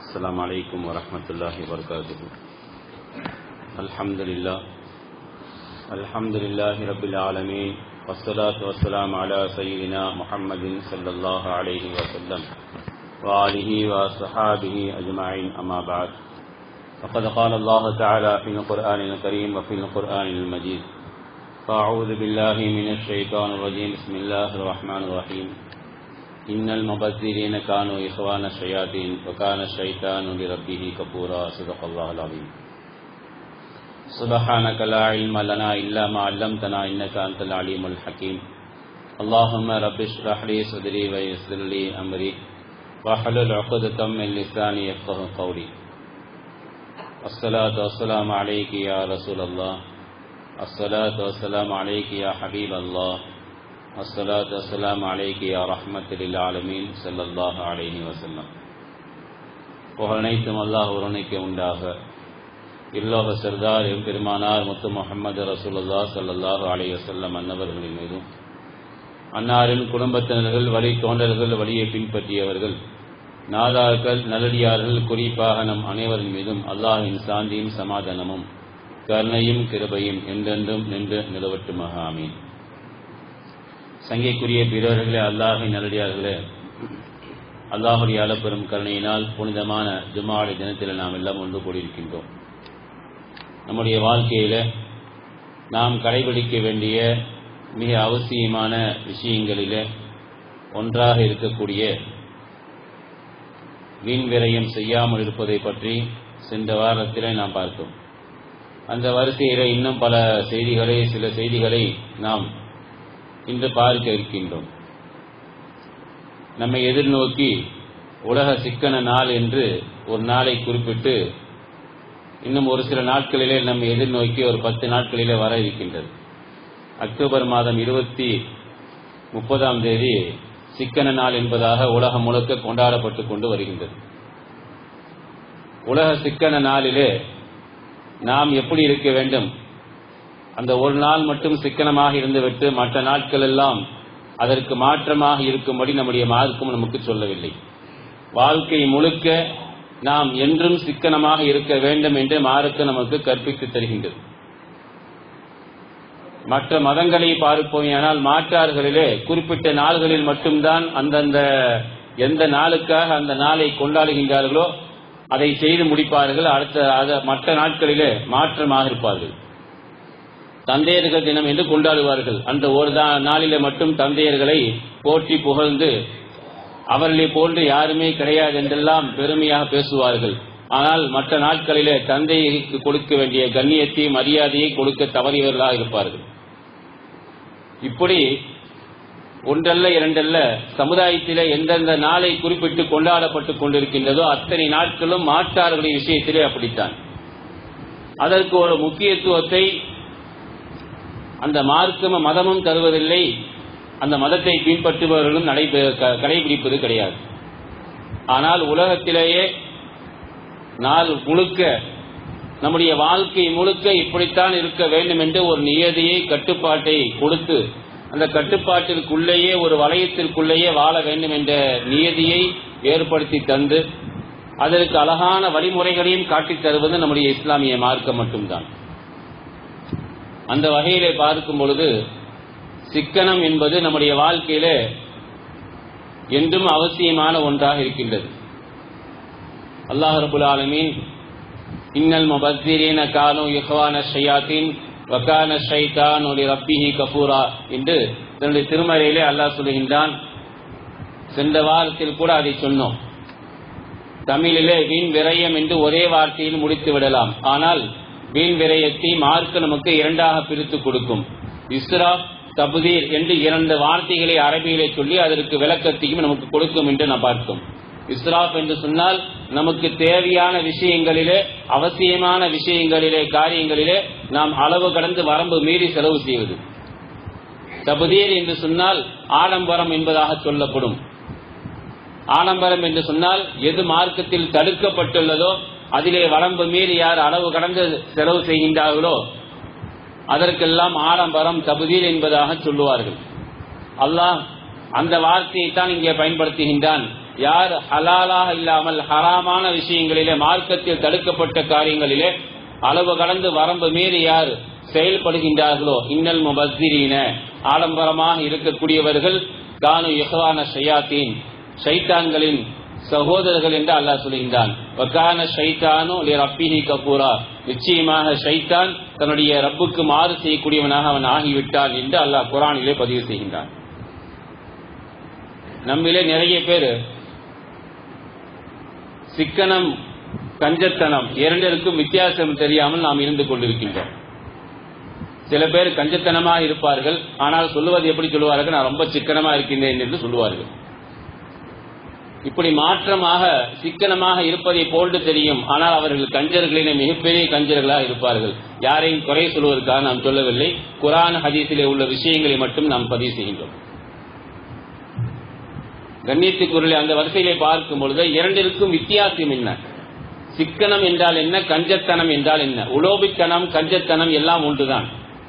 السلام عليكم ورحمة الله وبركاته الحمد لله الحمد لله رب العالمين والصلاة والسلام على سيدنا محمد صلى الله عليه وسلم وآله وصحابه أجمعين أما بعد فقد قال الله تعالى في القرآن الكريم وفي القرآن المجيد فأعوذ بالله من الشيطان الرجيم بسم الله الرحمن الرحيم إن المبذرين كانوا إخوان الشياطين وكان الشيطان لربه كفورا صدق الله العظيم سبحانك لا علم لنا إلا ما علمتنا إنك أنت العليم الحكيم اللهم رب اشرح لي صدري ويسر لي أمري واحلل عقدة من لساني يفقه قولي الصلاة والسلام عليك يا رسول الله الصلاة والسلام عليك يا حبيب الله الصلاة والسلام عليك يا رحمة للعالمين صلى الله عليه وسلم புகழனைத்தும் அல்லாஹ் ஒருணைக்கு உண்டாக இல்லோக சர்தார் எம்பெருமானார் முத்து முகமது ரசூலுல்லா சல்லாஹு அலைய வசல்லம் அன்னவர்களின் மீதும் அன்னாரின் குடும்பத்தினர்கள் வழி தோன்றல்கள் வழியை பின்பற்றியவர்கள் நாதாக்கள் நல்லடியார்கள் குறிப்பாக நம் அனைவரின் மீதும் அல்லாஹின் சாந்தியும் சமாதானமும் கருணையும் கிருபையும் என்றென்றும் நின்று நிலவட்டுமாக ஆமீன் சங்கைக்குரிய பிறர்களே அல்லாஹின் நல்லடியார்களே அல்லாஹுடைய அளப்பெரும் கருணையினால் புனிதமான ஜுமாடி தினத்தில் நாம் எல்லாம் ஒன்று கூடியிருக்கின்றோம் நம்முடைய வாழ்க்கையில நாம் கடைபிடிக்க வேண்டிய மிக அவசியமான விஷயங்களிலே ஒன்றாக இருக்கக்கூடிய வீண் விரயம் செய்யாமல் இருப்பதை பற்றி சென்ற வாரத்தில் நாம் பார்த்தோம் அந்த வரிசையில இன்னும் பல செய்திகளை சில செய்திகளை நாம் இன்று பார்க்க இருக்கின்றோம் நம்மை எதிர்நோக்கி உலக சிக்கன நாள் என்று ஒரு நாளை குறிப்பிட்டு இன்னும் ஒரு சில நாட்களிலே நம்ம எதிர்நோக்கி ஒரு பத்து நாட்களிலே வர இருக்கின்றது அக்டோபர் மாதம் இருபத்தி முப்பதாம் தேதி சிக்கன நாள் என்பதாக உலகம் முழுக்க கொண்டாடப்பட்டு கொண்டு வருகின்றது உலக சிக்கன நாளிலே நாம் எப்படி இருக்க வேண்டும் அந்த ஒரு நாள் மட்டும் சிக்கனமாக இருந்துவிட்டு மற்ற நாட்கள் எல்லாம் அதற்கு மாற்றமாக இருக்கும்படி நம்முடைய மார்க்கும் நமக்கு சொல்லவில்லை வாழ்க்கை முழுக்க நாம் என்றும் சிக்கனமாக இருக்க வேண்டும் என்று மார்க்கு நமக்கு கற்பித்து தருகின்றது மற்ற மதங்களை பார்ப்போமையானால் மாற்றார்களிலே குறிப்பிட்ட நாள்களில் மட்டும்தான் அந்தந்த எந்த நாளுக்காக அந்த நாளை கொண்டாடுகின்றார்களோ அதை செய்து முடிப்பார்கள் அடுத்த மற்ற நாட்களிலே மாற்றமாக இருப்பார்கள் தந்தையர்கள் தினம் என்று கொண்டாடுவார்கள் அந்த ஒரு நாளிலே மட்டும் தந்தையர்களை போற்றி புகழ்ந்து அவர்களை போன்று யாருமே கிடையாது என்றெல்லாம் பெருமையாக பேசுவார்கள் ஆனால் மற்ற நாட்களிலே தந்தைக்கு கொடுக்க வேண்டிய கண்ணியத்தை மரியாதையை கொடுக்க தவறியவர்களாக இருப்பார்கள் இப்படி ஒன்றல்ல இரண்டல்ல சமுதாயத்திலே எந்தெந்த நாளை குறிப்பிட்டு கொண்டாடப்பட்டுக் கொண்டிருக்கின்றதோ அத்தனை நாட்களும் மாற்றார்களின் விஷயத்திலே அப்படித்தான் அதற்கு ஒரு முக்கியத்துவத்தை அந்த மார்க்கம மதமும் தருவதில்லை அந்த மதத்தை பின்பற்றுபவர்களும் கடைபிடிப்பது கிடையாது ஆனால் உலகத்திலேயே நாள் முழுக்க நம்முடைய வாழ்க்கை முழுக்க இப்படித்தான் இருக்க வேண்டும் என்று ஒரு நியதியை கட்டுப்பாட்டை கொடுத்து அந்த கட்டுப்பாட்டிற்குள்ளேயே ஒரு வளையத்திற்குள்ளேயே வாழ வேண்டும் என்ற நியதியை ஏற்படுத்தி தந்து அதற்கு அழகான வழிமுறைகளையும் காட்டித் தருவது நம்முடைய இஸ்லாமிய மார்க்கம் மட்டும்தான் அந்த வகையிலே பார்க்கும் பொழுது சிக்கனம் என்பது நம்முடைய வாழ்க்கையில என்றும் அவசியமான ஒன்றாக இருக்கின்றது அல்லாஹ் ரபுல் ஆலமீன் இன்னல் முபத்திரீன கானு இஹ்வான ஷையாத்தின் வக்கான ஷைதான் ஒலி ரப்பிஹி கபூரா என்று தன்னுடைய திருமறையிலே அல்லாஹ் சொல்லுகின்றான் சென்ற வாரத்தில் கூட அதை சொன்னோம் தமிழிலே வீண் விரயம் என்று ஒரே வார்த்தையில் முடித்து விடலாம் ஆனால் வீண் விரயத்தை மார்க்க நமக்கு இரண்டாக பிரித்து கொடுக்கும் இஸ்ரா தபுதீர் என்று இரண்டு வார்த்தைகளை அரபியிலே சொல்லி அதற்கு விளக்கத்தையும் நமக்கு கொடுக்கும் என்று நாம் பார்த்தோம் இஸ்ராப் என்று சொன்னால் நமக்கு தேவையான விஷயங்களிலே அவசியமான விஷயங்களிலே காரியங்களிலே நாம் அளவு கடந்து வரம்பு மீறி செலவு செய்வது தபுதீர் என்று சொன்னால் ஆடம்பரம் என்பதாக சொல்லப்படும் ஆடம்பரம் என்று சொன்னால் எது மார்க்கத்தில் தடுக்கப்பட்டுள்ளதோ அதிலே வரம்பு மீறி யார் அளவு கடந்து செலவு செய்கின்றார்களோ அதற்கெல்லாம் ஆடம்பரம் தகுதியில் என்பதாக சொல்லுவார்கள் அல்லாஹ் அந்த வார்த்தையை தான் இங்கே பயன்படுத்துகின்றான் யார் ஹலாலாக இல்லாமல் ஹராமான விஷயங்களிலே மார்க்கத்தில் தடுக்கப்பட்ட காரியங்களிலே அளவு கடந்து வரம்பு மீறி யார் செயல்படுகின்றார்களோ இன்னல் முபஸ்திரீன ஆடம்பரமாக இருக்கக்கூடியவர்கள் தானு யஹ்வான ஷயாத்தீன் ஷைத்தான்களின் சகோதரர்கள் என்று அல்லாஹ் சொல்கின்றான் வக்கான ஷைத்தானு ரப்பிஹி கபூரா நிச்சயமாக ஷைத்தான் தன்னுடைய ரப்புக்கு மாறு செய்யக்கூடியவனாக அவன் ஆகிவிட்டான் என்று அல்லாஹ் குரானிலே பதிவு செய்கின்றான் நம்மிலே நிறைய பேர் சிக்கனம் கஞ்சத்தனம் இரண்டிற்கும் வித்தியாசம் தெரியாமல் நாம் இருந்து கொண்டிருக்கின்றோம் சில பேர் கஞ்சத்தனமாக இருப்பார்கள் ஆனால் சொல்லுவது எப்படி சொல்லுவார்கள் நான் ரொம்ப சிக்கனமா இருக்கின்றேன் என்று சொல்லுவார்கள் இப்படி மாற்றமாக சிக்கனமாக இருப்பதை போன்று தெரியும் ஆனால் அவர்கள் கஞ்சர்களிலே மிகப்பெரிய கஞ்சர்களாக இருப்பார்கள் யாரையும் குறை சொல்வதற்காக நாம் சொல்லவில்லை குரான் ஹதீஸிலே உள்ள விஷயங்களை மட்டும் நாம் பதிவு செய்கின்றோம் கண்ணியத்துக்குரிய அந்த வரிசையிலே பார்க்கும் பொழுது இரண்டிற்கும் வித்தியாசம் என்ன சிக்கனம் என்றால் என்ன கஞ்சத்தனம் என்றால் என்ன உலோபித்தனம் கஞ்சத்தனம் எல்லாம் ஒன்றுதான்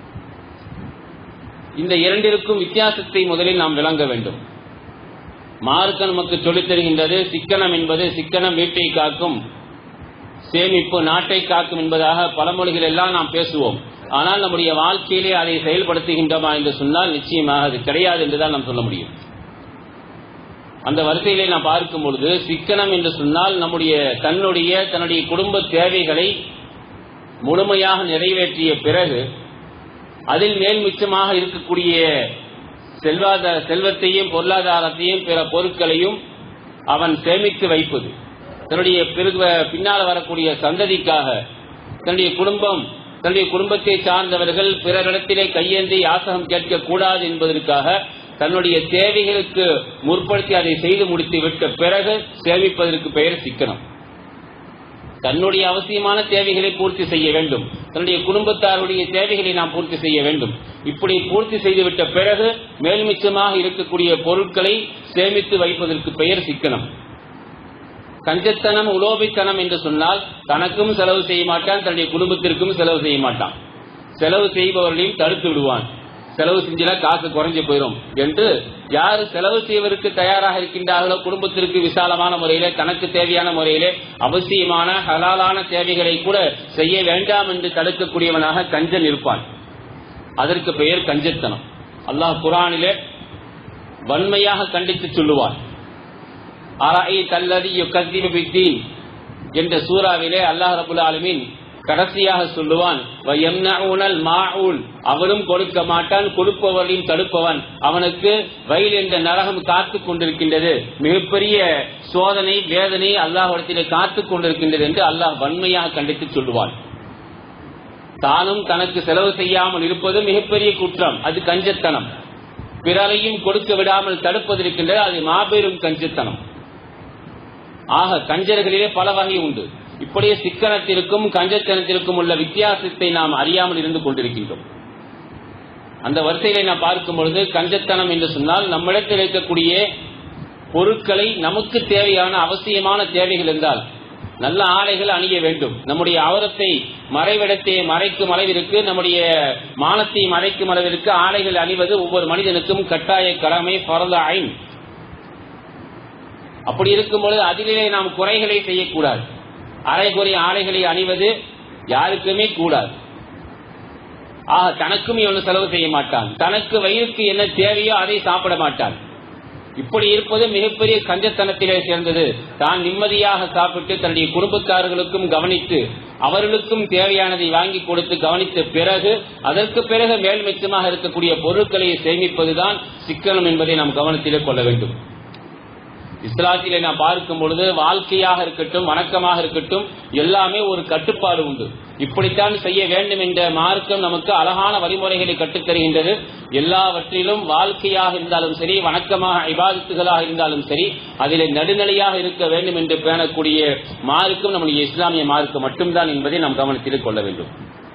இந்த இரண்டிற்கும் வித்தியாசத்தை முதலில் நாம் விளங்க வேண்டும் மார்க்க நமக்கு சொல்லித் தருகின்றது சிக்கனம் என்பது சிக்கனம் வீட்டை காக்கும் சேமிப்பு நாட்டை காக்கும் என்பதாக பழமொழிகள் எல்லாம் நாம் பேசுவோம் ஆனால் நம்முடைய வாழ்க்கையிலே அதை செயல்படுத்துகின்றோமா என்று சொன்னால் நிச்சயமாக அது கிடையாது என்றுதான் நாம் சொல்ல முடியும் அந்த வரிசையிலே நாம் பார்க்கும் பொழுது சிக்கனம் என்று சொன்னால் நம்முடைய தன்னுடைய தன்னுடைய குடும்ப தேவைகளை முழுமையாக நிறைவேற்றிய பிறகு அதில் மேல் மிச்சமாக இருக்கக்கூடிய செல்வாதார செல்வத்தையும் பொருளாதாரத்தையும் பிற பொருட்களையும் அவன் சேமித்து வைப்பது தன்னுடைய பின்னால் வரக்கூடிய சந்ததிக்காக தன்னுடைய குடும்பம் தன்னுடைய குடும்பத்தை சார்ந்தவர்கள் பிறரிடத்திலே கையேந்தி யாசகம் கேட்கக்கூடாது என்பதற்காக தன்னுடைய தேவைகளுக்கு முற்படுத்தி அதை செய்து முடித்து விட்ட பிறகு சேமிப்பதற்கு பெயர் சிக்கனம் தன்னுடைய அவசியமான தேவைகளை பூர்த்தி செய்ய வேண்டும் தன்னுடைய குடும்பத்தாருடைய தேவைகளை நாம் பூர்த்தி செய்ய வேண்டும் இப்படி பூர்த்தி செய்துவிட்ட பிறகு மேல்மிச்சமாக இருக்கக்கூடிய பொருட்களை சேமித்து வைப்பதற்கு பெயர் சிக்கனம் கஞ்சத்தனம் உலோபித்தனம் என்று சொன்னால் தனக்கும் செலவு செய்ய மாட்டான் தன்னுடைய குடும்பத்திற்கும் செலவு செய்ய மாட்டான் செலவு செய்பவர்களையும் தடுத்து விடுவான் செலவு செஞ்சினா காசு குறைஞ்சு போயிடும் என்று யார் செலவு செய்வதற்கு தயாராக இருக்கின்றார்களோ குடும்பத்திற்கு விசாலமான முறையிலே தனக்கு தேவையான முறையிலே அவசியமான ஹலாலான தேவைகளை கூட செய்ய வேண்டாம் என்று தடுக்கக்கூடியவனாக கஞ்சன் இருப்பான் அதற்கு பெயர் கஞ்சத்தனம் அல்லாஹ் குரானிலே வன்மையாக கண்டித்து சொல்லுவான் அராயி தல்லதி யுகத்திபி என்ற சூறாவிலே அல்லாஹ் ரபுல் ஆலமீன் கடைசியாக சொல்லுவான் அவனும் கொடுக்க மாட்டான் கொடுப்பவர்களையும் தடுப்பவன் அவனுக்கு வயல் என்ற நரகம் காத்து கொண்டிருக்கின்றது மிகப்பெரிய சோதனை வேதனை அல்லாஹிடத்திலே காத்து கொண்டிருக்கின்றது என்று அல்லாஹ் வன்மையாக கண்டித்து சொல்லுவான் தானும் தனக்கு செலவு செய்யாமல் இருப்பது மிகப்பெரிய குற்றம் அது கஞ்சத்தனம் பிறரையும் கொடுக்க விடாமல் தடுப்பதிருக்கின்றது அது மாபெரும் கஞ்சத்தனம் ஆக கஞ்சர்களிலே பல வகை உண்டு இப்படியே சிக்கனத்திற்கும் கஞ்சத்தனத்திற்கும் உள்ள வித்தியாசத்தை நாம் அறியாமல் இருந்து கொண்டிருக்கின்றோம் அந்த வரிசையில நாம் பார்க்கும் பொழுது கஞ்சத்தனம் என்று சொன்னால் நம்மிடத்தில் இருக்கக்கூடிய பொருட்களை நமக்கு தேவையான அவசியமான தேவைகள் இருந்தால் நல்ல ஆடைகள் அணிய வேண்டும் நம்முடைய அவரத்தை மறைவிடத்தை மறைக்கும் அளவிற்கு நம்முடைய மானத்தை மறைக்கும் அளவிற்கு ஆடைகள் அணிவது ஒவ்வொரு மனிதனுக்கும் கட்டாய கடமை பரத ஐன் அப்படி இருக்கும் பொழுது அதிலே நாம் குறைகளை செய்யக்கூடாது அரைகுறை ஆடைகளை அணிவது யாருக்குமே கூடாது ஆக தனக்கும் இவன் செலவு செய்ய மாட்டான் தனக்கு வயிறுக்கு என்ன தேவையோ அதை சாப்பிட மாட்டான் இப்படி இருப்பது மிகப்பெரிய கஞ்சத்தனத்திலே சேர்ந்தது தான் நிம்மதியாக சாப்பிட்டு தன்னுடைய குடும்பத்தார்களுக்கும் கவனித்து அவர்களுக்கும் தேவையானதை வாங்கி கொடுத்து கவனித்த பிறகு அதற்கு பிறகு மேல் மிச்சமாக இருக்கக்கூடிய பொருட்களை சேமிப்பதுதான் சிக்கனம் என்பதை நாம் கவனத்திலே கொள்ள வேண்டும் இஸ்லாத்திலே நாம் பார்க்கும் பொழுது வாழ்க்கையாக இருக்கட்டும் வணக்கமாக இருக்கட்டும் எல்லாமே ஒரு கட்டுப்பாடு உண்டு இப்படித்தான் செய்ய வேண்டும் என்ற மார்க்கம் நமக்கு அழகான வழிமுறைகளை கற்றுத்தருகின்றது எல்லாவற்றிலும் வாழ்க்கையாக இருந்தாலும் சரி வணக்கமாக இபாதத்துகளாக இருந்தாலும் சரி அதிலே நடுநிலையாக இருக்க வேண்டும் என்று பேணக்கூடிய மார்க்கம் நம்முடைய இஸ்லாமிய மார்க்கம் மட்டும்தான் என்பதை நாம் கவனத்தில் கொள்ள வேண்டும்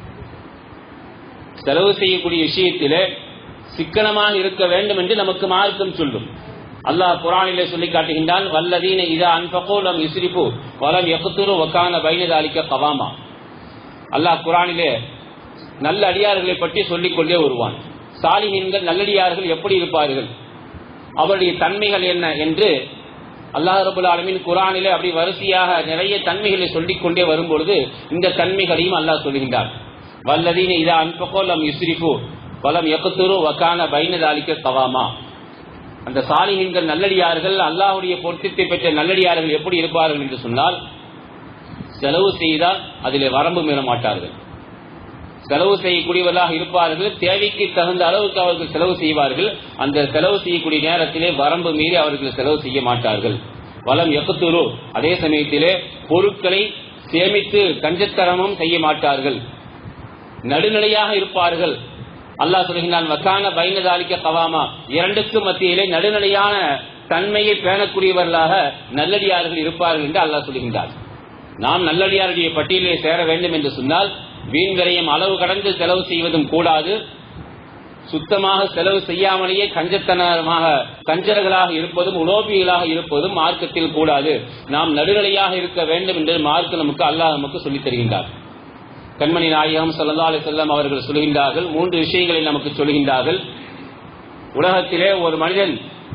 செலவு செய்யக்கூடிய விஷயத்திலே சிக்கனமாக இருக்க வேண்டும் என்று நமக்கு மார்க்கம் சொல்லும் அல்லாஹ் குரானிலே சொல்லி காட்டுகின்றான் வல்லதீன இதா அன்பகோலம் இஸ்ரிப்பு வலம் எக்குத்துரு வக்கான பைனதாலிக்க கவாமா அல்லாஹ் குரானிலே நல்ல அடியார்களை பற்றி சொல்லிக் கொண்டே வருவான் சாலிஹீன்கள் நல்லடியார்கள் எப்படி இருப்பார்கள் அவருடைய தன்மைகள் என்ன என்று அல்லாஹ் ரபுல் ஆலமின் குரானிலே அப்படி வரிசையாக நிறைய தன்மைகளை சொல்லிக் கொண்டே வரும்பொழுது இந்த தன்மைகளையும் அல்லாஹ் சொல்கின்றார் வல்லதீன இதா அன்பகோலம் யுஸ்ரிஃபு வலம் எக்கத்துரு வக்கான பைனதாலிக்க தவாமா அந்த சாலிஹின்கள் நல்லடியார்கள் அல்லாஹுடைய பொருத்தத்தை பெற்ற நல்லடியார்கள் எப்படி இருப்பார்கள் என்று சொன்னால் செலவு செய்தால் அதிலே வரம்பு மீற மாட்டார்கள் செலவு செய்யக்கூடியவர்களாக இருப்பார்கள் தேவைக்கு தகுந்த அளவுக்கு அவர்கள் செலவு செய்வார்கள் அந்த செலவு செய்யக்கூடிய நேரத்திலே வரம்பு மீறி அவர்கள் செலவு செய்ய மாட்டார்கள் வளம் எக்கத்துரு அதே சமயத்திலே பொருட்களை சேமித்து கஞ்சத்தரமும் செய்ய மாட்டார்கள் நடுநிலையாக இருப்பார்கள் அல்லாஹ் சொல்கின்றான் வக்கான பைனதாலிக்க கவாமா இரண்டுக்கு மத்தியிலே நடுநிலையான தன்மையை பேணக்கூடியவர்களாக நல்லடியார்கள் இருப்பார்கள் என்று அல்லாஹ் சொல்கின்றார் நாம் நல்லடியாருடைய பட்டியலிலே சேர வேண்டும் என்று சொன்னால் வீண் விரயம் அளவு கடந்து செலவு செய்வதும் கூடாது சுத்தமாக செலவு செய்யாமலேயே கஞ்சத்தனமாக கஞ்சர்களாக இருப்பதும் உலோபிகளாக இருப்பதும் மார்க்கத்தில் கூடாது நாம் நடுநிலையாக இருக்க வேண்டும் என்று மார்க்க நமக்கு அல்லாஹ் நமக்கு சொல்லித் தருகின்றார் கண்மணி நாயகம் சல்லா அலி செல்லம் அவர்கள் சொல்கின்றார்கள் மூன்று விஷயங்களை நமக்கு சொல்கின்றார்கள் உலகத்திலே ஒரு மனிதன்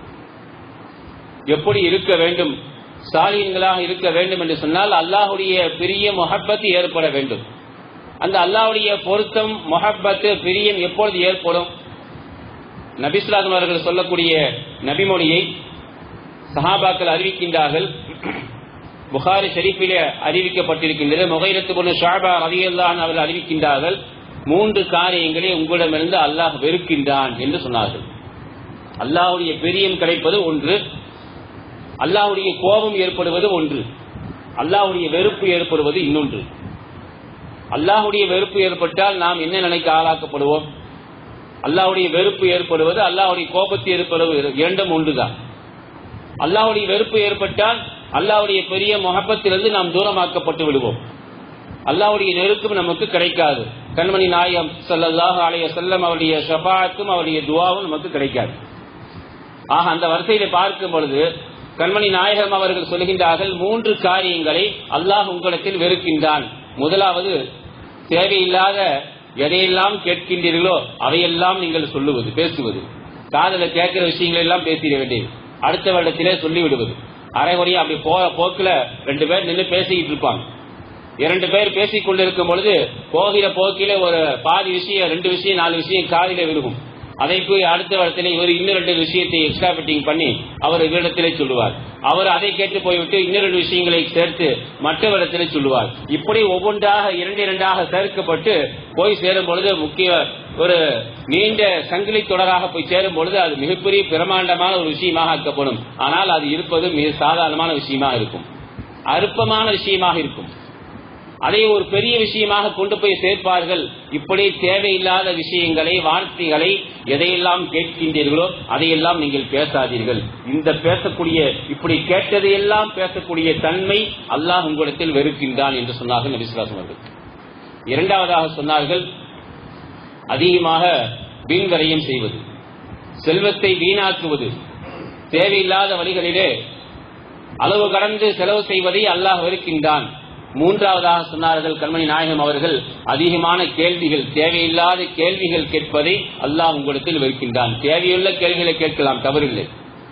எப்படி இருக்க வேண்டும் சாலியன்களாக இருக்க வேண்டும் என்று சொன்னால் அல்லாஹுடைய பெரிய மொஹப்பத் ஏற்பட வேண்டும் அந்த அல்லாஹுடைய பொருத்தம் மொஹப்பத்து பிரியம் எப்பொழுது ஏற்படும் நபிஸ்லாதம் அவர்கள் சொல்லக்கூடிய நபிமொழியை சஹாபாக்கள் அறிவிக்கின்றார்கள் புகாரி ஷெரீஃபிலே அறிவிக்கப்பட்டிருக்கின்றது முகைரத்து பொண்ணு ஷாபா ரதியல்லான் அவர்கள் அறிவிக்கின்றார்கள் மூன்று காரியங்களை உங்களிடமிருந்து அல்லாஹ் வெறுக்கின்றான் என்று சொன்னார்கள் அல்லாஹுடைய பிரியம் கிடைப்பது ஒன்று அல்லாஹுடைய கோபம் ஏற்படுவது ஒன்று அல்லாஹுடைய வெறுப்பு ஏற்படுவது இன்னொன்று அல்லாஹுடைய வெறுப்பு ஏற்பட்டால் நாம் என்ன நிலைக்கு ஆளாக்கப்படுவோம் அல்லாஹுடைய வெறுப்பு ஏற்படுவது அல்லாஹுடைய கோபத்தை ஏற்படுவது இரண்டும் ஒன்றுதான் அல்லாஹுடைய வெறுப்பு ஏற்பட்டால் அல்லாஹுடைய பெரிய முகப்பத்திலிருந்து நாம் தூரமாக்கப்பட்டு விடுவோம் அல்லாஹுடைய நெருக்கம் நமக்கு கிடைக்காது கண்மணி நாயகம் சல்லல்லாஹு அலைய செல்லம் அவருடைய ஷபாத்தும் அவருடைய துவாவும் நமக்கு கிடைக்காது ஆக அந்த வரிசையில பார்க்கும் பொழுது கண்மணி நாயகம் அவர்கள் சொல்கின்றார்கள் மூன்று காரியங்களை அல்லாஹ் உங்களிடத்தில் வெறுக்கின்றான் முதலாவது தேவையில்லாத எதையெல்லாம் கேட்கின்றீர்களோ அவையெல்லாம் நீங்கள் சொல்லுவது பேசுவது காதல கேட்கிற விஷயங்கள் எல்லாம் பேசிட வேண்டியது அடுத்த வருடத்திலே சொல்லிவிடுவது அரைகுறையா அப்படி போற போக்குல ரெண்டு பேர் நின்று பேசிக்கிட்டு இருப்பாங்க இரண்டு பேர் பேசிக் கொண்டிருக்கும் பொழுது போகிற போக்கில ஒரு பாதி விஷயம் ரெண்டு விஷயம் நாலு விஷயம் காதில விழுகும் அதை போய் அடுத்த இடத்துல இவர் இன்னும் ரெண்டு விஷயத்தை எக்ஸ்ட்ரா ஃபிட்டிங் பண்ணி அவர் இவ்விடத்திலே சொல்லுவார் அவர் அதை கேட்டு போய்விட்டு இன்னும் ரெண்டு விஷயங்களை சேர்த்து மற்ற இடத்திலே சொல்லுவார் இப்படி ஒவ்வொன்றாக இரண்டு இரண்டாக சேர்க்கப்பட்டு போய் சேரும் பொழுது முக்கிய ஒரு நீண்ட சங்கிலி தொடராக போய் சேரும் பொழுது அது மிகப்பெரிய பிரமாண்டமான ஒரு விஷயமாக ஆக்கப்படும் ஆனால் அது இருப்பது மிக சாதாரணமான விஷயமாக இருக்கும் அற்பமான விஷயமாக இருக்கும் அதை ஒரு பெரிய விஷயமாக கொண்டு போய் சேர்ப்பார்கள் இப்படி தேவையில்லாத விஷயங்களை வார்த்தைகளை எதையெல்லாம் கேட்கின்றீர்களோ அதையெல்லாம் நீங்கள் பேசாதீர்கள் இந்த பேசக்கூடிய இப்படி கேட்டதையெல்லாம் பேசக்கூடிய தன்மை அல்லாஹ் உங்களிடத்தில் வெறுக்கின்றான் என்று சொன்னார்கள் நபிசுலாசம் அவர்கள் இரண்டாவதாக சொன்னார்கள் அதிகமாக வீண்வரையும் செய்வது செல்வத்தை வீணாக்குவது தேவையில்லாத வழிகளிலே அளவு கடந்து செலவு செய்வதை அல்லாஹ் வெறுக்கின்றான் மூன்றாவதாக சொன்னார்கள் கண்மணி நாயகம் அவர்கள் அதிகமான கேள்விகள் தேவையில்லாத கேள்விகள் கேட்பதை அல்லாஹ் உங்களிடத்தில் வெறுக்கின்றான் தேவையுள்ள கேள்விகளை கேட்கலாம் தவறில்லை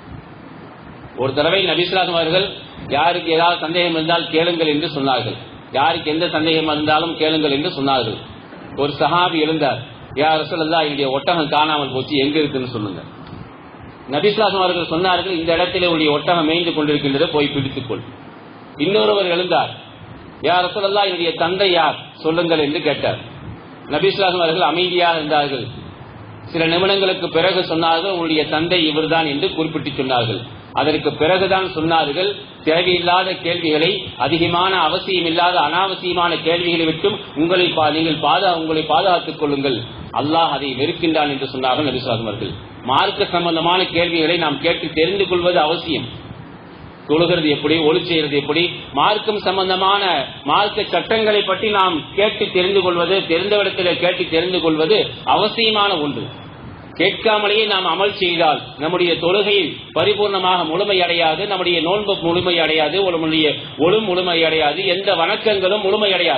ஒரு தடவை நபிஸ்லாசம் அவர்கள் யாருக்கு ஏதாவது சந்தேகம் இருந்தால் கேளுங்கள் என்று சொன்னார்கள் யாருக்கு எந்த சந்தேகம் இருந்தாலும் கேளுங்கள் என்று சொன்னார்கள் ஒரு சஹாபி எழுந்தார் யார் ரசூலல்லா என்னுடைய ஒட்டகம் காணாமல் போச்சு எங்க இருக்குன்னு சொல்லுங்க நபிஸ்லாசம் அவர்கள் சொன்னார்கள் இந்த இடத்திலே உடைய ஒட்டகம் மேய்ந்து கொண்டிருக்கின்றது போய் பிடித்துக்கொள் இன்னொருவர் எழுந்தார் யார் ரசூலல்லா என்னுடைய தந்தை யார் சொல்லுங்கள் என்று கேட்டார் நபிஸ்லாசம் அவர்கள் அமைதியாக இருந்தார்கள் சில நிமிடங்களுக்கு பிறகு சொன்னார்கள் உங்களுடைய தந்தை இவர்தான் என்று குறிப்பிட்டு சொன்னார்கள் அதற்கு பிறகுதான் சொன்னார்கள் தேவையில்லாத கேள்விகளை அதிகமான அவசியம் இல்லாத அனாவசியமான கேள்விகளை விட்டும் உங்களை பா- நீங்கள் பாதா உங்களை பாதுகாத்துக் கொள்ளுங்கள் அல்லாஹ் அதை வெறுக்கின்றான் என்று சொன்னார்கள் நபிசுவாசம் அவர்கள் மார்க்க சம்பந்தமான கேள்விகளை நாம் கேட்டு தெரிந்து கொள்வது அவசியம் தொழுகிறது எப்படி ஒளி செய்கிறது எப்படி மார்க்கம் சம்பந்தமான மார்க்க சட்டங்களை பற்றி நாம் கேட்டு தெரிந்து கொள்வது தெரிந்தவிடத்தில் கேட்டு தெரிந்து கொள்வது அவசியமான ஒன்று கேட்காமலேயே நாம் அமல் செய்தால் நம்முடைய தொழுகை பரிபூர்ணமாக முழுமை அடையாது நம்முடைய நோன்பு முழுமை அடையாது நம்முடைய ஒழு முழுமை அடையாது எந்த வணக்கங்களும் முழுமை அடையாது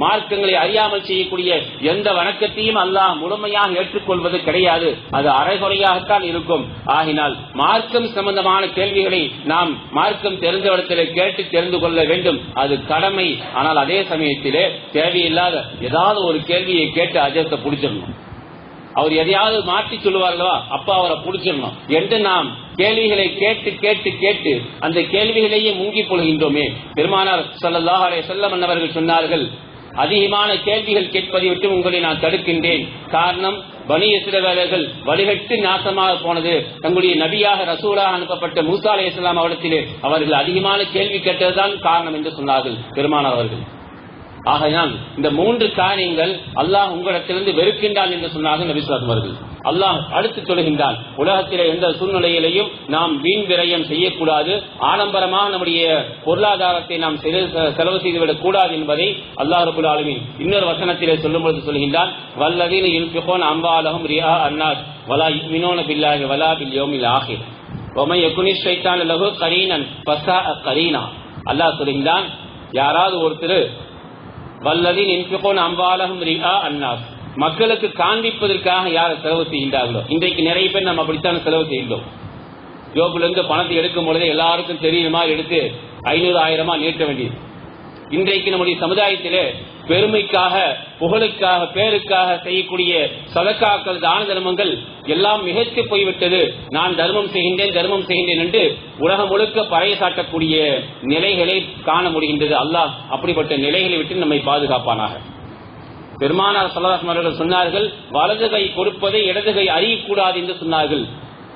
மார்க்கங்களை அறியாமல் செய்யக்கூடிய எந்த வணக்கத்தையும் அல்லாஹ் முழுமையாக ஏற்றுக்கொள்வது கிடையாது அது அரைகுறையாகத்தான் இருக்கும் ஆகினால் மார்க்கம் சம்பந்தமான கேள்விகளை நாம் மார்க்கம் தெரிந்தவரிடத்திலே கேட்டு தெரிந்து கொள்ள வேண்டும் அது கடமை ஆனால் அதே சமயத்திலே தேவையில்லாத ஏதாவது ஒரு கேள்வியை கேட்டு அஜத்தை பிடிச்சிடணும் அவர் எதையாவது மாற்றி சொல்லுவார்களா அப்ப அவரை பிடிச்சிடணும் என்று நாம் கேள்விகளை கேட்டு கேட்டு கேட்டு அந்த கேள்விகளையே மூங்கி கொள்கின்றோமே பெருமானார் ஸல்லல்லாஹு அலைஹி வஸல்லம் அன்னவர்கள் சொன்னார்கள் அதிகமான கேள்விகள் கேட்பதை விட்டு உங்களை நான் தடுக்கின்றேன் காரணம் பனி இஸ்ரவேலர்கள் வழிகட்டு நாசமாக போனது தங்களுடைய நபியாக ரசூலாக அனுப்பப்பட்ட மூசா அலை இஸ்லாம் அவரிடத்திலே அவர்கள் அதிகமான கேள்வி கேட்டதுதான் காரணம் என்று சொன்னார்கள் பெருமானார் அவர்கள் ஆகையால் இந்த மூன்று காரியங்கள் அல்லாஹ் உங்களிடத்திலிருந்து வெறுக்கின்றான் என்று சொன்னார்கள் நபிஸ்லாம் அவர்கள் அல்லாஹ் அடுத்து சொல்கின்றான் உலகத்திலே எந்த சூழ்நிலையிலையும் நாம் வீண் விரயம் செய்யக்கூடாது ஆடம்பரமாக நம்முடைய பொருளாதாரத்தை நாம் செல- செலவு செய்துவிடக் கூடாது என்பதை அல்லாஹ் ரபுல் ஆலமீன் இன்னொரு வசனத்திலே சொல்லும்போது சொல்கின்றான் வல்லதீன யுன்ஃபிகூன அம்வாலஹும் ரியா அன்னாஸ் வலா யுமினூன பில்லாஹி வலா பில் யௌமில் ஆஹிர் ومن يكن الشيطان له قرينا فساء قرينا அல்லாஹ் சொல்கின்றான் யாராவது ஒருத்தர் வல்லதின் இன்பிகோன் அம்பாலகம் ரியா அன்னாஸ் மக்களுக்கு காண்பிப்பதற்காக யார் செலவு செய்கின்றார்களோ இன்றைக்கு நிறைய பேர் நம்ம அப்படித்தான் செலவு செய்கின்றோம் ஜோப்புல இருந்து பணத்தை எடுக்கும் பொழுது எல்லாருக்கும் தெரியுற மாதிரி எடுத்து ஐநூறு ஆயிரமா நீட்ட வேண்டியது இன்றைக்கு நம்முடைய சமுதாயத்திலே பெருமைக்காக புகழுக்காக பேருக்காக செய்யக்கூடிய சதக்காக்கள் தான தர்மங்கள் எல்லாம் மிகைத்து போய்விட்டது நான் தர்மம் செய்கின்றேன் தர்மம் செய்கின்றேன் என்று உலகம் முழுக்க பறைய சாட்டக்கூடிய நிலைகளை காண முடிகின்றது அல்லாஹ் அப்படிப்பட்ட நிலைகளை விட்டு நம்மை பாதுகாப்பானாக பெருமானார் சல்லாஹ் அவர்கள் சொன்னார்கள் வலது கை கொடுப்பதை இடது கை அறியக்கூடாது என்று சொன்னார்கள்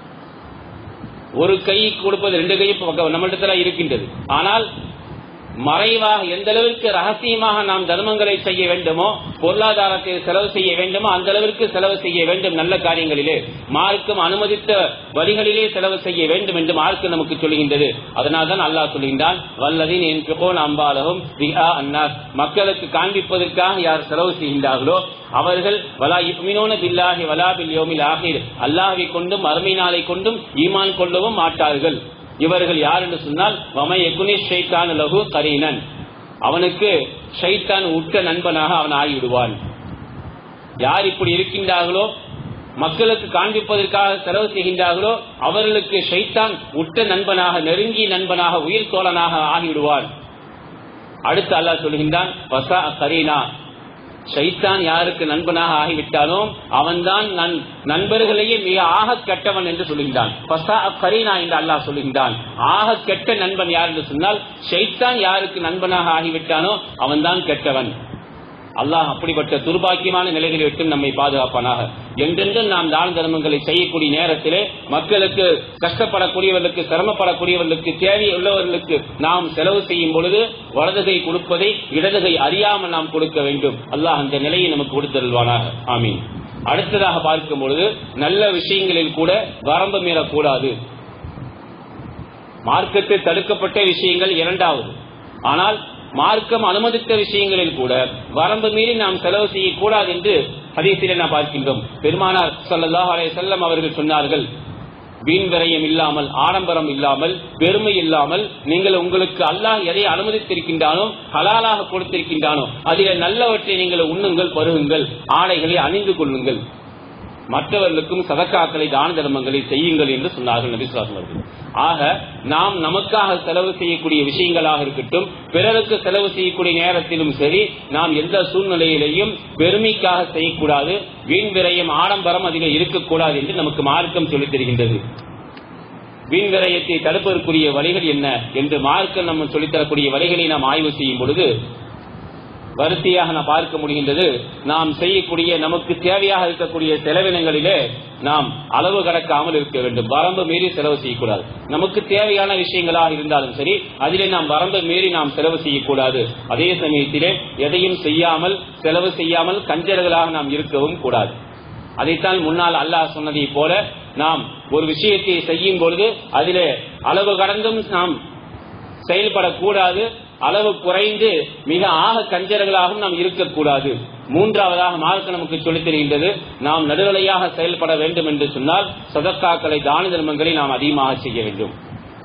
ஒரு கை கொடுப்பது ரெண்டு கை நம்மிடத்துல இருக்கின்றது ஆனால் மறைவாக எந்த அளவிற்கு ரகசியமாக நாம் தர்மங்களை செய்ய வேண்டுமோ பொருளாதாரத்தை செலவு செய்ய வேண்டுமோ அந்த அளவிற்கு செலவு செய்ய வேண்டும் நல்ல காரியங்களிலே மார்க்கம் அனுமதித்த வழிகளிலே செலவு செய்ய வேண்டும் என்று மார்க்கம் நமக்கு சொல்கின்றது அதனால் தான் அல்லாஹ் சொல்கின்றான் வல்லதின் என் பிகோன் அம்பாலகும் ரிஹா அன்னாஸ் மக்களுக்கு காண்பிப்பதற்காக யார் செலவு செய்கின்றார்களோ அவர்கள் வலா யுக்மினோன பில்லாஹி வலா பில் யோமில் ஆகிர் அல்லாஹ்வை கொண்டும் அருமை நாளை கொண்டும் ஈமான் கொள்ளவும் மாட்டார்கள் இவர்கள் யார் என்று சொன்னால் வமை எகுனி ஷைத்தான் லகு கரீனன் அவனுக்கு ஷைத்தான் உற்ற நண்பனாக அவன் ஆகிவிடுவான் யார் இப்படி இருக்கின்றார்களோ மக்களுக்கு காண்பிப்பதற்காக செலவு செய்கின்றார்களோ அவர்களுக்கு ஷைத்தான் உற்ற நண்பனாக நெருங்கிய நண்பனாக உயிர் தோழனாக ஆகிவிடுவான் அடுத்து அல்லாஹ் சொல்கின்றான் வசா கரீனா ஷைத்தான் யாருக்கு நண்பனாக ஆகிவிட்டானோ அவன்தான் நன்- நண்பர்களையே மிக ஆக கெட்டவன் என்று சொல்லுகின்றான் பசா கரீனா என்று அல்லாஹ் சொல்லுகின்றான் ஆக கெட்ட நண்பன் யார் என்று சொன்னால் ஷைத்தான் யாருக்கு நண்பனாக ஆகிவிட்டானோ அவன்தான் கெட்டவன் அல்லாஹ் அப்படிப்பட்ட துர்பாக்கியமான நிலைகளை விட்டு நம்மை பாதுகாப்பானாக என்றென்றும் நாம் தான தர்மங்களை செய்யக்கூடிய நேரத்திலே மக்களுக்கு கஷ்டப்படக்கூடியவர்களுக்கு சிரமப்படக்கூடியவர்களுக்கு தேவையுள்ளவர்களுக்கு நாம் செலவு செய்யும் பொழுது வலதுகை கொடுப்பதை இடதுகை அறியாமல் நாம் கொடுக்க வேண்டும் அல்லாஹ் அந்த நிலையை நமக்கு கொடுத்தருள்வானாக ஆமீன் அடுத்ததாக பார்க்கும் பொழுது நல்ல விஷயங்களில் கூட வரம்பு மீறக்கூடாது மார்க்கத்தில் தடுக்கப்பட்ட விஷயங்கள் இரண்டாவது ஆனால் மார்க்கம் அனுமதித்த விஷயங்களில் கூட வரம்பு மீறி நாம் செலவு செய்யக்கூடாது என்று ஹதீஸிலே நாம் பார்க்கின்றோம் பெருமானார் ஸல்லல்லாஹு அலைஹி வஸல்லம் அவர்கள் சொன்னார்கள் வீண் விரயம் இல்லாமல் ஆடம்பரம் இல்லாமல் பெருமை இல்லாமல் நீங்கள் உங்களுக்கு அல்லாஹ் எதை அனுமதித்திருக்கின்றானோ ஹலாலாக கொடுத்திருக்கின்றானோ அதிலே நல்லவற்றை நீங்கள் உண்ணுங்கள் பருகுங்கள் ஆடைகளை அணிந்து கொள்ளுங்கள் மற்றவர்களுக்கும் சதக்காக்களை தான தர்மங்களை செய்யுங்கள் என்று சொன்னார்கள் நபிசுவாசம் அவர்கள் ஆக நாம் நமக்காக செலவு செய்யக்கூடிய விஷயங்களாக இருக்கட்டும் பிறருக்கு செலவு செய்யக்கூடிய நேரத்திலும் சரி நாம் எந்த சூழ்நிலையிலையும் பெருமைக்காக செய்யக்கூடாது வீண் விரயம் ஆடம்பரம் அதில் இருக்கக்கூடாது என்று நமக்கு மார்க்கம் சொல்லித் தருகின்றது வீண் விரயத்தை தடுப்பதற்குரிய வழிகள் என்ன என்று மார்க்கம் நம்ம சொல்லித்தரக்கூடிய வழிகளை நாம் ஆய்வு செய்யும் பொழுது வரிசையாக நாம் பார்க்க முடிகின்றது நாம் செய்யக்கூடிய நமக்கு தேவையாக இருக்கக்கூடிய செலவினங்களிலே நாம் அளவு கடக்காமல் இருக்க வேண்டும் வரம்பு மீறி செலவு செய்யக்கூடாது நமக்கு தேவையான விஷயங்களாக இருந்தாலும் சரி அதிலே நாம் வரம்பு மீறி நாம் செலவு செய்யக்கூடாது அதே சமயத்திலே எதையும் செய்யாமல் செலவு செய்யாமல் கஞ்சர்களாக நாம் இருக்கவும் கூடாது அதைத்தான் முன்னால் அல்லாஹ் சொன்னதை போல நாம் ஒரு விஷயத்தை செய்யும் பொழுது அதிலே அளவு கடந்தும் நாம் செயல்படக்கூடாது அளவு குறைந்து மிக ஆக கஞ்சர்களாகவும் நாம் இருக்கக்கூடாது மூன்றாவதாக மார்க்க நமக்கு சொல்லித் தருகின்றது நாம் நடுநிலையாக செயல்பட வேண்டும் என்று சொன்னால் சதக்காக்களை தான தர்மங்களை நாம் அதிகமாக செய்ய வேண்டும்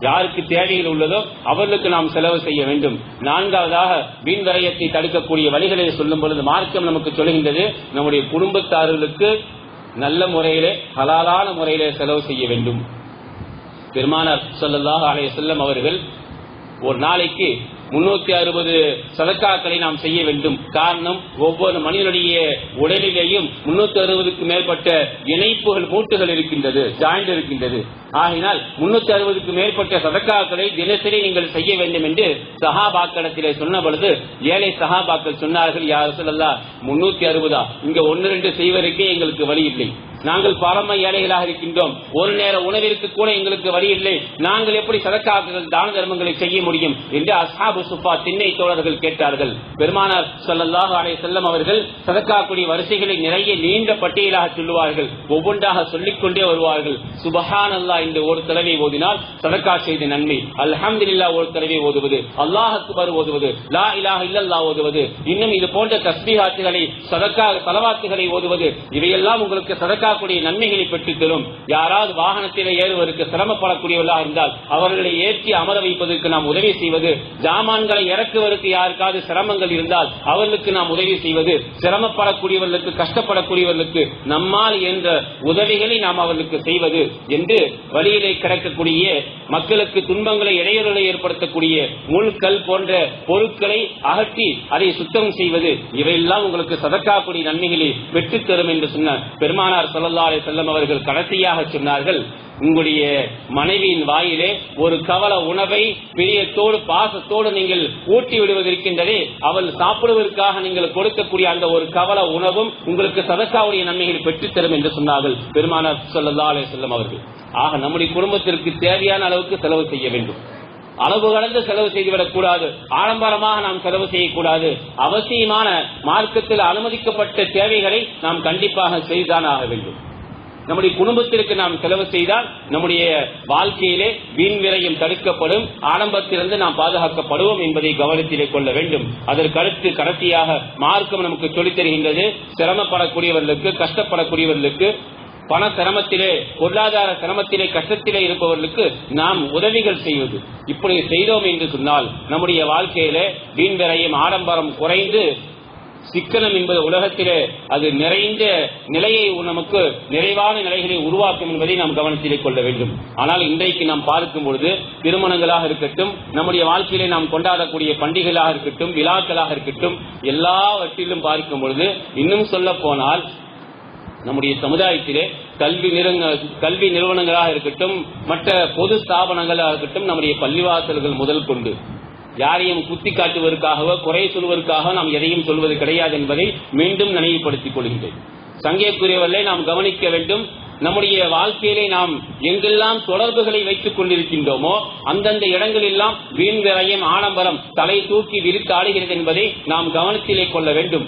யாருக்கு தேவைகள் உள்ளதோ அவர்களுக்கு நாம் செலவு செய்ய வேண்டும் நான்காவதாக வீண் விரயத்தை தடுக்கக்கூடிய வழிகளை சொல்லும் பொழுது மார்க்கம் நமக்கு சொல்கின்றது நம்முடைய குடும்பத்தார்களுக்கு நல்ல முறையிலே ஹலாலான முறையிலே செலவு செய்ய வேண்டும் பெருமானார் ஸல்லல்லாஹு அலைஹி வஸல்லம் அவர்கள் ஒரு நாளைக்கு முன்னூத்தி அறுபது சதக்காக்களை நாம் செய்ய வேண்டும் காரணம் ஒவ்வொரு மனிதனுடைய உடலிலேயும் முன்னூத்தி அறுபதுக்கு மேற்பட்ட இணைப்புகள் மூட்டுகள் இருக்கின்றது ஜாயிண்ட் இருக்கின்றது ஆகினால் முன்னூத்தி அறுபதுக்கு மேற்பட்ட சதக்காக்களை தினசரி நீங்கள் செய்ய வேண்டும் என்று சஹாபாக்களத்திலே சொன்ன பொழுது ஏழை சஹாபாக்கள் சொன்னார்கள் யார் சொல்லலாம் முன்னூத்தி அறுபதா இங்க ஒன்னு ரெண்டு செய்வதற்கே எங்களுக்கு வழி இல்லை நாங்கள் பரம ஏழைகளாக இருக்கின்றோம் ஒரு நேர உணவிற்கு கூட எங்களுக்கு வழி இல்லை நாங்கள் எப்படி சதக்காக்கள் தான தர்மங்களை செய்ய முடியும் என்று அஸ்ஹாபு சுப்பா திண்ணை தோழர்கள் கேட்டார்கள் பெருமானார் ஸல்லல்லாஹு அலைஹி வஸல்லம் அவர்கள் சதக்காக்குடி வரிசைகளை நிறைய நீண்ட பட்டியலாக சொல்லுவார்கள் ஒவ்வொன்றாக சொல்லிக்கொண்டே வருவார்கள் சுபஹான் அல்லாஹ் என்று ஒரு தடவை ஓதினால் சதக்கா செய்த நன்மை அல்ஹம்துலில்லாஹ் ஒரு தடவை ஓதுவது அல்லாஹ் அக்பர் ஓதுவது லா இலாஹ இல்லல்லாஹ் ஓதுவது இன்னும் இது போன்ற தஸ்பீஹாத்துகளை சதக்கா தலவாத்துகளை ஓதுவது இவையெல்லாம் உங்களுக்கு சதக்காக்குடைய நன்மைகளை பெற்றுத் தரும் யாராவது வாகனத்தில் ஏறுவதற்கு சிரமப்படக்கூடியவர்களாக இருந்தால் அவர்களை ஏற்றி அமர வைப்பதற்கு நாம் உதவி செய்வது ஜாமான்களை இறக்குவதற்கு யாருக்காவது சிரமங்கள் இருந்தால் அவர்களுக்கு நாம் உதவி செய்வது சிரமப்படக்கூடியவர்களுக்கு கஷ்டப்படக்கூடியவர்களுக்கு நம்மால் என்ற உதவிகளை நாம் அவர்களுக்கு செய்வது என்று வழியிலே கிடக்கக்கூடிய மக்களுக்கு துன்பங்களை இடையூறுகளை ஏற்படுத்தக்கூடிய முள்கல் போன்ற பொருட்களை அகற்றி அதை சுத்தம் செய்வது இவையெல்லாம் உங்களுக்கு சதக்காக்கூடிய நன்மைகளை பெற்றுத் தரும் என்று சொன்னார் பெருமானார் ஸல்லல்லாஹு அலைஹி வஸல்லம் அவர்கள் கடைசியாக சொன்னார்கள் உங்களுடைய மனைவியின் வாயிலே ஒரு கவல உணவை பிரியத்தோடு பாசத்தோடு நீங்கள் ஊட்டி விடுவதற்கின்றதே அவள் சாப்பிடுவதற்காக நீங்கள் கொடுக்கக்கூடிய அந்த ஒரு கவல உணவும் உங்களுக்கு சதக்காவுடைய நன்மைகள் பெற்றுத்தரும் என்று சொன்னார்கள் பெருமானார் ஸல்லல்லாஹு அலைஹி வஸல்லம் அவர்கள் ஆக நம்முடைய குடும்பத்திற்கு தேவையான அளவுக்கு செலவு செய்ய வேண்டும் அளவு கடந்து செலவு செய்துவிடக் கூடாது ஆடம்பரமாக நாம் செலவு செய்யக்கூடாது அவசியமான மார்க்கத்தில் அனுமதிக்கப்பட்ட தேவைகளை நாம் கண்டிப்பாக செய்துதான் ஆக வேண்டும் நம்முடைய குடும்பத்திற்கு நாம் செலவு செய்தால் நம்முடைய வாழ்க்கையிலே வீண் விரயம் தடுக்கப்படும் ஆடம்பரத்திலிருந்து நாம் பாதுகாக்கப்படுவோம் என்பதை கவனத்திலே கொள்ள வேண்டும் அதற்கு அடுத்து கடைசியாக மார்க்கம் நமக்கு சொல்லித் தருகின்றது சிரமப்படக்கூடியவர்களுக்கு கஷ்டப்படக்கூடியவர்களுக்கு பண சிரமத்திலே பொருளாதார சிரமத்திலே கஷ்டத்திலே இருப்பவர்களுக்கு நாம் உதவிகள் செய்வது இப்படி செய்தோம் என்று சொன்னால் நம்முடைய வாழ்க்கையிலே வீண் விரயம் ஆடம்பரம் குறைந்து சிக்கனம் என்பது உலகத்திலே அது நிறைந்த நிலையை நமக்கு நிறைவான நிலைகளை உருவாக்கும் என்பதை நாம் கவனத்திலே கொள்ள வேண்டும் ஆனால் இன்றைக்கு நாம் பார்க்கும் பொழுது திருமணங்களாக இருக்கட்டும் நம்முடைய வாழ்க்கையிலே நாம் கொண்டாடக்கூடிய பண்டிகைகளாக இருக்கட்டும் விழாக்களாக இருக்கட்டும் எல்லாவற்றிலும் பார்க்கும் பொழுது இன்னும் சொல்ல போனால் நம்முடைய சமுதாயத்திலே கல்வி நிறுவன கல்வி நிறுவனங்களாக இருக்கட்டும் மற்ற பொது ஸ்தாபனங்களாக இருக்கட்டும் நம்முடைய பள்ளிவாசல்கள் முதல் கொண்டு யாரையும் குத்தி காட்டுவதற்காகவோ குறை சொல்வதற்காக நாம் எதையும் சொல்வது கிடையாது என்பதை மீண்டும் நினைவுபடுத்திக் கொள்கின்றேன் சங்கைக்குரியவர்களை நாம் கவனிக்க வேண்டும் நம்முடைய வாழ்க்கையிலே நாம் எங்கெல்லாம் தொடர்புகளை வைத்துக் கொண்டிருக்கின்றோமோ அந்தந்த இடங்களெல்லாம் வீண் விரயம் ஆடம்பரம் தலை தூக்கி விரித்து ஆடுகிறது என்பதை நாம் கவனத்திலே கொள்ள வேண்டும்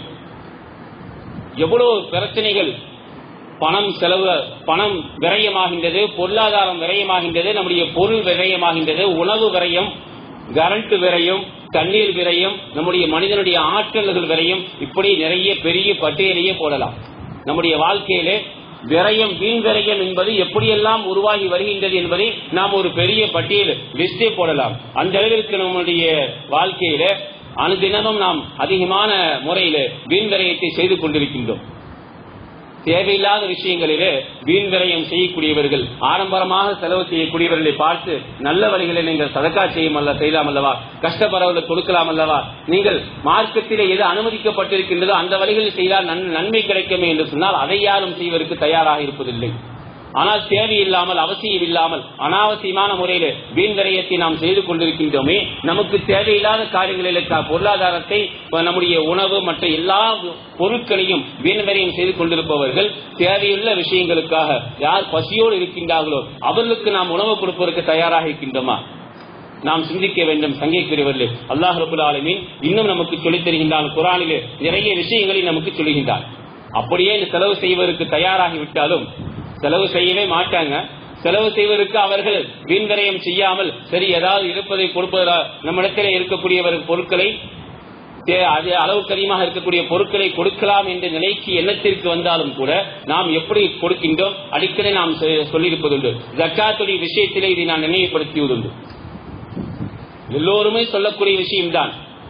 எவ்வளவு பிரச்சனைகள் பணம் செலவு பணம் விரயமாகின்றது பொருளாதாரம் விரயமாகின்றது நம்முடைய பொருள் விரயமாகின்றது உணவு விரயம் கரண்ட் விரயம் தண்ணீர் விரயம் நம்முடைய மனிதனுடைய ஆற்றல்கள் விரயம் இப்படி நிறைய பெரிய பட்டியலையே போடலாம் நம்முடைய வாழ்க்கையிலே விரயம் வீண் விரயம் என்பது எப்படியெல்லாம் உருவாகி வருகின்றது என்பதை நாம் ஒரு பெரிய பட்டியல் லிஸ்டே போடலாம் அந்த அளவிற்கு நம்முடைய வாழ்க்கையில அனுதினமும் நாம் அதிகமான முறையில வீண் விரயத்தை செய்து கொண்டிருக்கின்றோம் தேவையில்லாத விஷயங்களிலே வீண் விரயம் செய்யக்கூடியவர்கள் ஆடம்பரமாக செலவு செய்யக்கூடியவர்களை பார்த்து நல்ல வழிகளை நீங்கள் சதக்கா செய்யும் அல்ல செய்யலாம் அல்லவா கஷ்டப்படுறவர்கள் கொடுக்கலாம் அல்லவா நீங்கள் மார்க்கத்திலே எது அனுமதிக்கப்பட்டிருக்கின்றதோ அந்த வழிகளில் செய்தால் நன்- நன்மை கிடைக்குமே என்று சொன்னால் அதை யாரும் செய்வதற்கு தயாராக இருப்பதில்லை ஆனால் தேவையில்லாமல் அவசியம் இல்லாமல் அனாவசியமான முறையில் வீண் விரயத்தை நாம் செய்து கொண்டிருக்கின்றோமே நமக்கு தேவையில்லாத காரியங்களில் இருக்க பொருளாதாரத்தை நம்முடைய உணவு மற்ற எல்லா பொருட்களையும் வீண் விரயம் செய்து கொண்டிருப்பவர்கள் தேவையுள்ள விஷயங்களுக்காக யார் பசியோடு இருக்கின்றார்களோ அவர்களுக்கு நாம் உணவு கொடுப்பதற்கு தயாராக இருக்கின்றோமா நாம் சிந்திக்க வேண்டும் சங்கைக்குரியவர்களே அல்லாஹ் ரபுல் ஆலமீன் இன்னும் நமக்கு சொல்லித் தருகின்றான் குரானிலே நிறைய விஷயங்களை நமக்கு சொல்லுகின்றான் அப்படியே இந்த செலவு செய்வதற்கு தயாராகி விட்டாலும் செலவு செய்யவே மாட்டாங்க செலவு செய்வதற்கு அவர்கள் வீண்விரயம் செய்யாமல் சரி ஏதாவது இருப்பதை கொடுப்பதா நம்மிடத்திலே இருக்கக்கூடிய பொருட்களை தே- அது அளவுக்கு அதிகமாக இருக்கக்கூடிய பொருட்களை கொடுக்கலாம் என்ற நிலைக்கு எண்ணத்திற்கு வந்தாலும் கூட நாம் எப்படி கொடுக்கின்றோம் அடிக்கடி நாம் சொ- சொல்லியிருப்பதுண்டு ஜக்காத்துடைய விஷயத்திலே இதை நான் நினைவுபடுத்தியதுண்டு எல்லோருமே சொல்லக்கூடிய விஷயம்தான்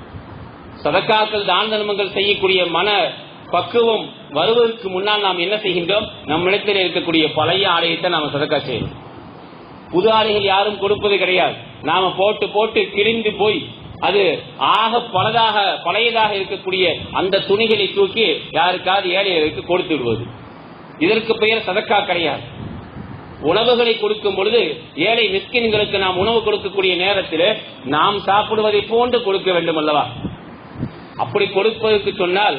சதக்காக்கள் தான தர்மங்கள் செய்யக்கூடிய மன பக்குவம் வருவதற்கு முன்னால் நாம் என்ன செய்கின்றோம் நம்மிடத்தில் இருக்கக்கூடிய பழைய ஆலயத்தை நாம் சதக்கா செய்யணும் புது ஆடைகள் யாரும் கொடுப்பது கிடையாது நாம போட்டு போட்டு கிழிந்து போய் அது ஆக பலதாக பழையதாக இருக்கக்கூடிய அந்த துணிகளை தூக்கி யாருக்காவது ஏழைகளுக்கு கொடுத்து விடுவது இதற்கு பெயர் சதக்கா கிடையாது உணவுகளை கொடுக்கும் பொழுது ஏழை மிஸ்கின்களுக்கு நாம் உணவு கொடுக்கக்கூடிய நேரத்தில் நாம் சாப்பிடுவதை போன்று கொடுக்க வேண்டும் அல்லவா அப்படி கொடுப்பதற்கு சொன்னால்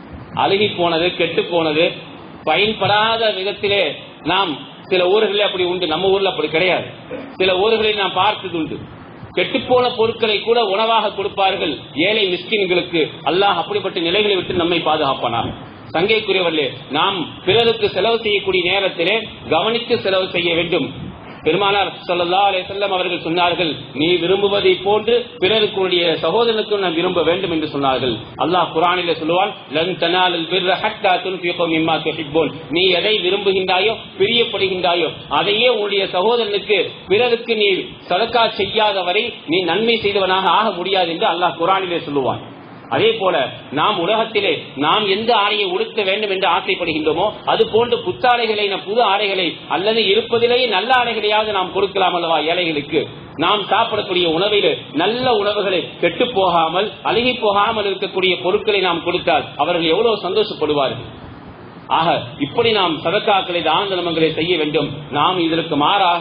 அழுகி போனது கெட்டு போனது பயன்படாத விதத்திலே நாம் சில ஊர்களில் அப்படி உண்டு நம்ம ஊர்ல அப்படி கிடையாது சில ஊர்களில் நாம் பார்த்தது உண்டு கெட்டுப்போன பொருட்களை கூட உணவாக கொடுப்பார்கள் ஏழை மிஸ்கின்களுக்கு அல்லாஹ் அப்படிப்பட்ட நிலைகளை விட்டு நம்மை பாதுகாப்பானார் சங்கைக்குரியவர்களே நாம் பிறருக்கு செலவு செய்யக்கூடிய நேரத்திலே கவனித்து செலவு செய்ய வேண்டும் பெருமானார் ஸல்லல்லாஹு அலைஹி வஸல்லம் அவர்கள் சொன்னார்கள் நீ விரும்புவதை போன்று பிறருக்கு உன்னுடைய சகோதரனுக்கும் நான் விரும்ப வேண்டும் என்று சொன்னார்கள் அல்லாஹ் குர்ஆனிலே சொல்லுவான் லன் தனாலுல் பிர்ர ஹத்தா துன்ஃபிகு மிம்மா துஹிப்பூன் நீ எதை விரும்புகின்றாயோ பிரியப்படுகின்றாயோ அதையே உன்னுடைய சகோதரனுக்கு பிறருக்கு நீ சதக்கா செய்யாத வரை நீ நன்மை செய்தவனாக ஆக முடியாது என்று அல்லாஹ் குர்ஆனிலே சொல்லுவான் அதே போல நாம் உலகத்திலே நாம் எந்த ஆடையை உடுத்த வேண்டும் என்று ஆசைப்படுகின்றோமோ அது போன்று புத்தாடைகளை நம் புது ஆடைகளை அல்லது இருப்பதிலேயே நல்ல ஆடைகளையாவது நாம் கொடுக்கலாம் அல்லவா ஏழைகளுக்கு நாம் சாப்பிடக்கூடிய உணவிலே நல்ல உணவுகளை கெட்டு போகாமல் அழுகி போகாமல் இருக்கக்கூடிய பொருட்களை நாம் கொடுத்தால் அவர்கள் எவ்வளவு சந்தோஷப்படுவார்கள் ஆக இப்படி நாம் சதக்காக்களை தான தர்மங்களை செய்ய வேண்டும் நாம் இதற்கு மாறாக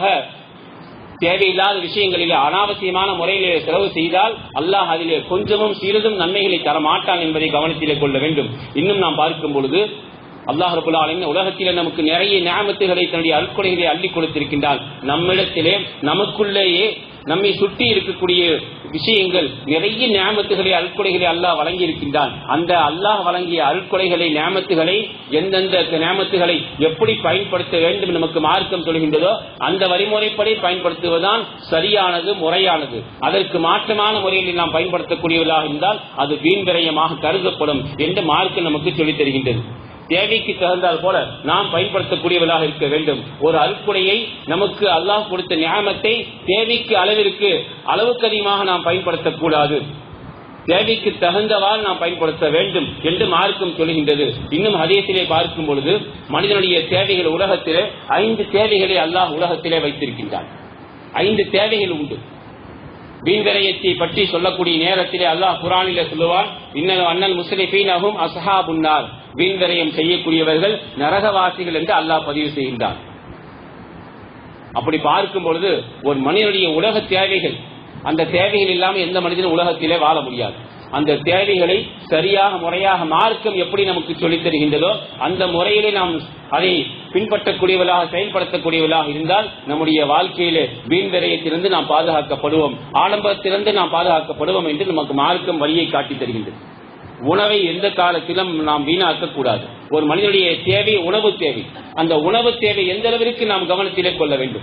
தேவையில்லாத விஷயங்களிலே அனாவசியமான முறையிலே செலவு செய்தால் அல்லாஹ் அதிலே கொஞ்சமும் சிறிதும் நன்மைகளை தர மாட்டான் என்பதை கவனத்திலே கொள்ள வேண்டும் இன்னும் நாம் பார்க்கும் பொழுது அல்லாஹ் ரபுல்லா ஆலமீன் உலகத்திலே நமக்கு நிறைய ஞாபகத்துகளை தன்னுடைய அல்கொடைகளை அள்ளி கொடுத்திருக்கின்றால் நம்மிடத்திலே நமக்குள்ளேயே நம்மை சுற்றி இருக்கக்கூடிய விஷயங்கள் நிறைய ஞாபகத்துகளை அல்கொடைகளை அல்லாஹ் வழங்கி இருக்கின்றான் அந்த அல்லாஹ் வழங்கிய அல்கொடைகளை ஞாபகத்துகளை எந்தெந்த ஞாபகத்துகளை எப்படி பயன்படுத்த வேண்டும் நமக்கு மார்க்கம் சொல்கின்றதோ அந்த வழிமுறைப்படி பயன்படுத்துவதுதான் சரியானது முறையானது அதற்கு மாற்றமான முறையில் நாம் பயன்படுத்தக்கூடியவர்களாக இருந்தால் அது வீண் விரயமாக கருதப்படும் என்று மார்க்கம் நமக்கு சொல்லித் தருகின்றது தேவைக்கு தகுந்தால் போல நாம் பயன்படுத்தக்கூடியவர்களாக இருக்க வேண்டும் ஒரு அல்குடையை நமக்கு அல்லாஹ் கொடுத்த ஞாபகத்தை தேவைக்கு அளவிற்கு அளவுக்கு அதிகமாக நாம் பயன்படுத்தக்கூடாது தேவைக்கு தகுந்தவாறு நாம் பயன்படுத்த வேண்டும் என்று மார்க்கம் சொல்கின்றது இன்னும் ஹதீஸிலே பார்க்கும் பொழுது மனிதனுடைய தேவைகள் உலகத்திலே ஐந்து தேவைகளை அல்லாஹ் உலகத்திலே வைத்திருக்கின்றான் ஐந்து தேவைகள் உண்டு வீண்விரயத்தை பற்றி சொல்லக்கூடிய நேரத்திலே அல்லாஹ் குரானிலே சொல்லுவான் இன்னல் அண்ணல் முஸ்லிஃபீனஹும் அஸ்ஹாபுன்னார் வீண்விரயம் செய்யக்கூடியவர்கள் நரகவாசிகள் என்று அல்லாஹ் பதிவு செய்கின்றான் அப்படி பார்க்கும் பொழுது ஒரு மனிதனுடைய உலக தேவைகள் அந்த தேவைகள் இல்லாமல் எந்த மனிதனும் உலகத்திலே வாழ முடியாது அந்த தேவைகளை சரியாக முறையாக மார்க்கம் எப்படி நமக்கு சொல்லித் தருகின்றதோ அந்த முறையிலே நாம் அதை பின்பற்றக்கூடியவர்களாக செயல்படுத்தக்கூடியவர்களாக இருந்தால் நம்முடைய வாழ்க்கையிலே வீண் விரயத்திலிருந்து நாம் பாதுகாக்கப்படுவோம் ஆடம்பரத்திலிருந்து நாம் பாதுகாக்கப்படுவோம் என்று நமக்கு மார்க்கம் வழியை காட்டித் தருகின்றது உணவை எந்த காலத்திலும் நாம் வீணாக்க கூடாது ஒரு மனிதனுடைய தேவை உணவு தேவை அந்த உணவு தேவை எந்த அளவிற்கு நாம் கவனத்திலே கொள்ள வேண்டும்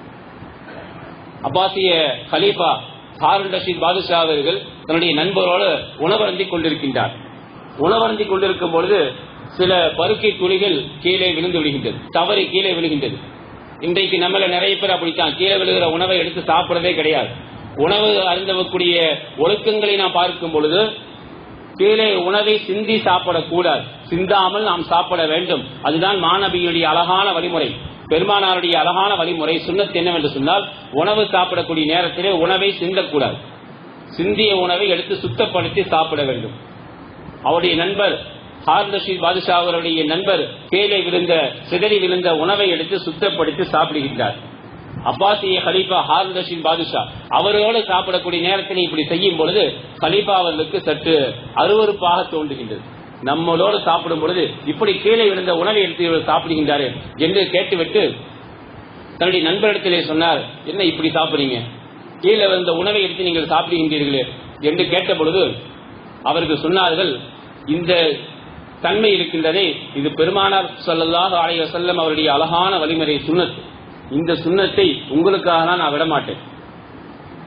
அப்பாசிய கலீஃபா ஹாரூன் ரஷீத் பாதுஷா அவர்கள் தன்னுடைய நண்பரோடு உணவருந்தி கொண்டிருக்கின்றார் உணவருந்தி கொண்டிருக்கும் பொழுது சில பருக்கை துளிகள் கீழே விழுந்து விடுகின்றது தவறி கீழே விழுகின்றது இன்றைக்கு நம்மள நிறைய பேர் அப்படித்தான் கீழே விழுகிற உணவை எடுத்து சாப்பிடறதே கிடையாது உணவு அருந்தவக்கூடிய ஒழுக்கங்களை நாம் பார்க்கும் பொழுது கீழே உணவை சிந்தி சாப்பிடக்கூடாது சிந்தாமல் நாம் சாப்பிட வேண்டும் அதுதான் மாணவியுடைய அழகான வழிமுறை பெருமானாருடைய அழகான வழிமுறை சுண்ணத் என்னவென்று சொன்னால் உணவு சாப்பிடக்கூடிய நேரத்திலே உணவை சிந்தக்கூடாது சிந்திய உணவை எடுத்து சுத்தப்படுத்தி சாப்பிட வேண்டும் அவருடைய நண்பர் ஹார் ரஷீத் பாதுஷா அவருடைய நண்பர் கீழே விழுந்த சிதறி விழுந்த உணவை எடுத்து சுத்தப்படுத்தி சாப்பிடுகின்றார் அப்பாசிய ஹலீஃபா ஹாரூன் ரஷீத் பாதுஷா அவரோடு சாப்பிடக்கூடிய நேரத்தில் இப்படி செய்யும் பொழுது ஹலீஃபா அவர்களுக்கு சற்று அருவருப்பாக தோன்றுகின்றது நம்மளோடு சாப்பிடும் பொழுது இப்படி கீழே விழுந்த உணவை எடுத்து இவர் சாப்பிடுகின்றாரு என்று கேட்டுவிட்டு தன்னுடைய நண்பரிடத்திலே சொன்னார் என்ன இப்படி சாப்பிடுறீங்க கீழே விழுந்த உணவை எடுத்து நீங்கள் சாப்பிடுகின்றீர்களே என்று கேட்ட பொழுது அவர்கள் சொன்னார்கள் இந்த தன்மை இருக்கின்றதே இது பெருமானார் ஸல்லல்லாஹு அலைஹி வஸல்லம் அவருடைய அழகான வழிமுறை சுன்னத் இந்த சுண்ணத்தை உங்களுக்காக நான் விடமாட்டேன்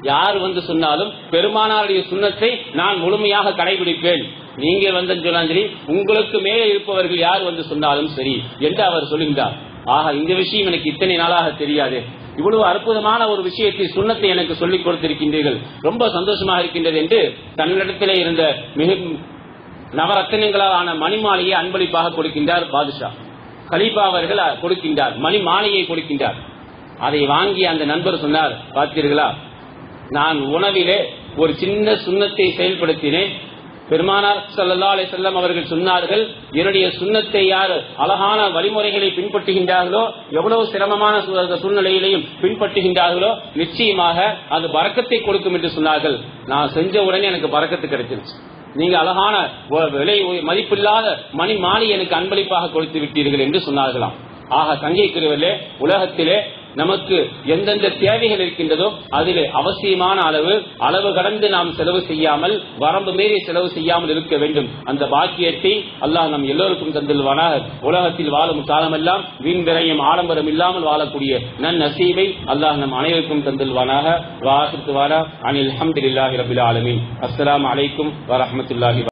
யார் வந்து சொன்னாலும் பெருமானாருடைய சுண்ணத்தை நான் முழுமையாக கடைபிடிப்பேன் நீங்க வந்து சொன்னாலும் சரி உங்களுக்கு மேலே இருப்பவர்கள் யார் வந்து சொன்னாலும் சரி என்று அவர் சொல்லுகிறார் ஆக இந்த விஷயம் எனக்கு இத்தனை நாளாக தெரியாது இவ்வளவு அற்புதமான ஒரு விஷயத்தை சுண்ணத்தை எனக்கு சொல்லிக் கொடுத்திருக்கின்றீர்கள் ரொம்ப சந்தோஷமாக இருக்கின்றது என்று தன்னிடத்திலே இருந்த மிக நவரத்தினங்களான மணிமாலையை அன்பளிப்பாக கொடுக்கின்றார் பாதுஷா கலீபா அவர்கள் கொடுக்கின்றார் மணி மாலையை கொடுக்கின்றார் அதை வாங்கி அந்த நண்பர் சொன்னார் பார்த்தீர்களா நான் உணவிலே ஒரு சின்ன சுண்ணத்தை செயல்படுத்தினேன் பெருமானார் சல்லா அலி செல்லம் அவர்கள் சொன்னார்கள் என்னுடைய சுண்ணத்தை யார் அழகான வழிமுறைகளை பின்பற்றுகின்றார்களோ எவ்வளவு சிரமமான சூ- சூழ்நிலையிலையும் பின்பற்றுகின்றார்களோ நிச்சயமாக அது பறக்கத்தை கொடுக்கும் என்று சொன்னார்கள் நான் செஞ்ச உடனே எனக்கு பறக்கத்து கிடைச்சிருச்சு நீங்க அழகான ஒ- விலை உய- மதிப்பில்லாத மணி மாலை எனக்கு அன்பளிப்பாக கொடுத்து விட்டீர்கள் என்று சொன்னார்களாம் ஆக தங்கைக்குரியவர்களே உலகத்திலே நமக்கு எந்தெந்த தேவைகள் இருக்கின்றதோ அதிலே அவசியமான அளவு அளவு கடந்து நாம் செலவு செய்யாமல் வரம்பு மீறி செலவு செய்யாமல் இருக்க வேண்டும் அந்த பாக்கியத்தை அல்லாஹ் நம் எல்லோருக்கும் தந்துள்வானாக உலகத்தில் வாழும் காலமெல்லாம் வீண் விரயம் ஆடம்பரம் இல்லாமல் வாழக்கூடிய நன் நசீவை அல்லாஹ் நம் அனைவருக்கும் தந்துள்வானாக வாசித்துவாரா அனில் அஹமதுல்லாஹி ரபில் ஆலமீன் அஸ்ஸலாமு அலைக்கும் வரஹ்மத்துல்லாஹி